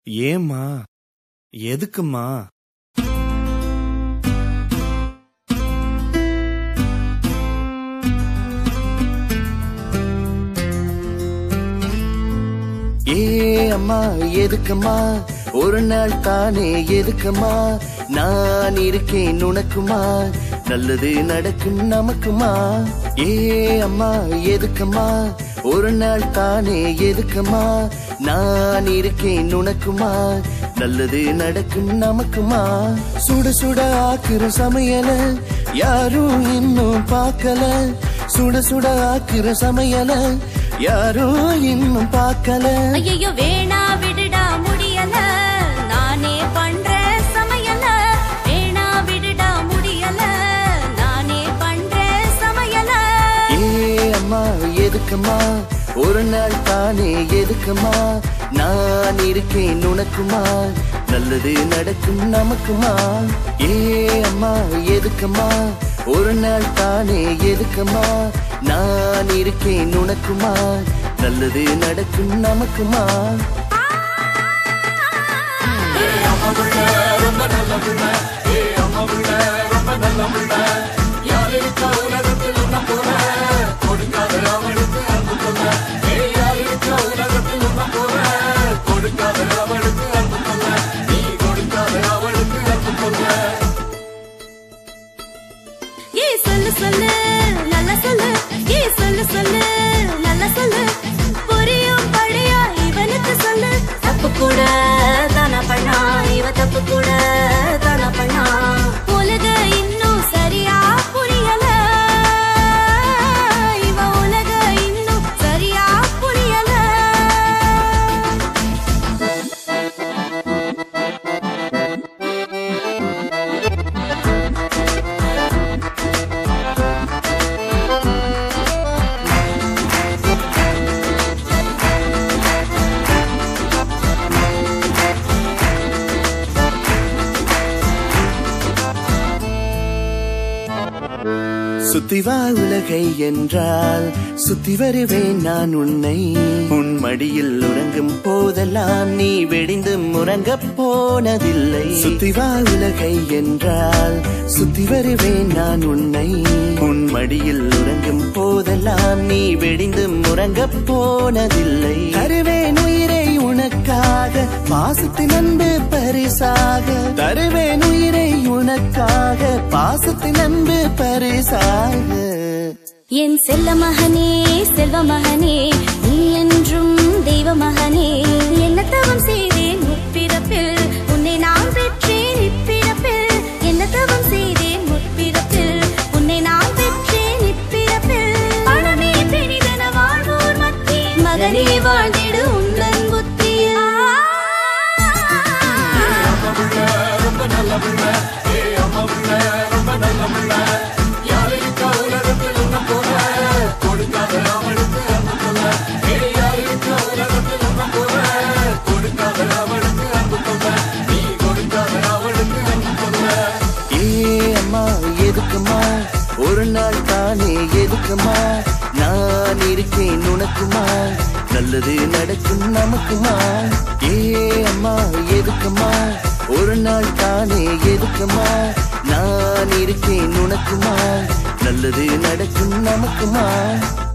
ஏம்மா எதுக்குமா ஏ அம்மா எதுக்குமா ஒரு நாள் தானே எதுக்குமா நான் இருக்கேன் உனக்குமா நல்லது நடக்கும் நமக்குமா ஏ அம்மா எதுக்குமா ஒரு நாள் தானே எதுக்குமா நான் இருக்கேன் உனக்குமா நல்லது நடக்கும் நமக்குமா சுட சுட ஆக்குற சமையல யாரும் இன்னும் பார்க்கல சுட சுட ஆக்குற சமையல யாரும் இன்னும் பார்க்கல ஐயோ வேணா விடுடா முடியல நானே பண்ற சமையல வேணா விடுடா முடியல நானே பண்ற சமையல ஏ அம்மா எதுக்குமா ஒரு நாள் தானே எதுக்குமா நான் இருக்கேன் உனக்குமா நல்லது நடக்கும் நமக்குமா ஏ அம்மா எதுக்குமா ஒரு நாள் தானே எதுக்குமா நான் இருக்கேன் உனக்குமா நல்லது நடக்கும் நமக்குமா ஏ சொல்லு சொல்லு நல்ல சொல்லு ஏ சொல்லு சொல்லு நல்ல சொல்லு புரியும் படியா இவனுக்கு சொல்லு தப்பு கூட தானா பண்ணா இவ தப்பு கூட தானா பண்ணா உலக இன்னும் சரியா புரியல இவ உலக இன்னும் சரியா புரியல சுத்தி வா உலகை என்றால் சுத்தி வருவேன் நான் உன்னை உன் மடியில் உறங்கும் போதெல்லாம் நீ வெடிந்து உறங்கப் போனதில்லை சுத்தி வா உலகை என்றால் சுத்தி வருவேன் நான் உன்னை உன் மடியில் உறங்கும் போதெல்லாம் நீ வெடிந்து உறங்கப் போனதில்லை தருவேன் உயிரை உனக்காக பாசத்தின் அன்பு பரிசாக தருவேன் உயிரை உனக்காக பாசத்தின் அன்பு பரிசாக என் செல்ல மகனே செல்வ மகனே நீ என்றும் தெய்வ மகனே என்ன தவம் செய்தேன் முற்பிறப்பில் உன்னை நான் பெற்றேன் இப்பிறப்பில் என்ன தவம் செய்தேன் முற்பிறப்பில் உன்னை நான் பெற்றேன் இப்பிறப்பில் பணமே பெரிதென வாழ்வோர் மத்தியில் மகனே வாழ்ந்திடு உந்தன் புத்தியில் ஏ அம்மா எதுக்குமா ஒரு நாள் தானே எதுக்குமா நான் இருக்கேன் உனக்குமா நல்லது நடக்கும் நமக்குமா ஏ அம்மா எதுக்குமா ஒரு நாள் தானே எதுக்குமா நான் இருக்கேன் உனக்குமா நல்லது நடக்கும் நமக்குமா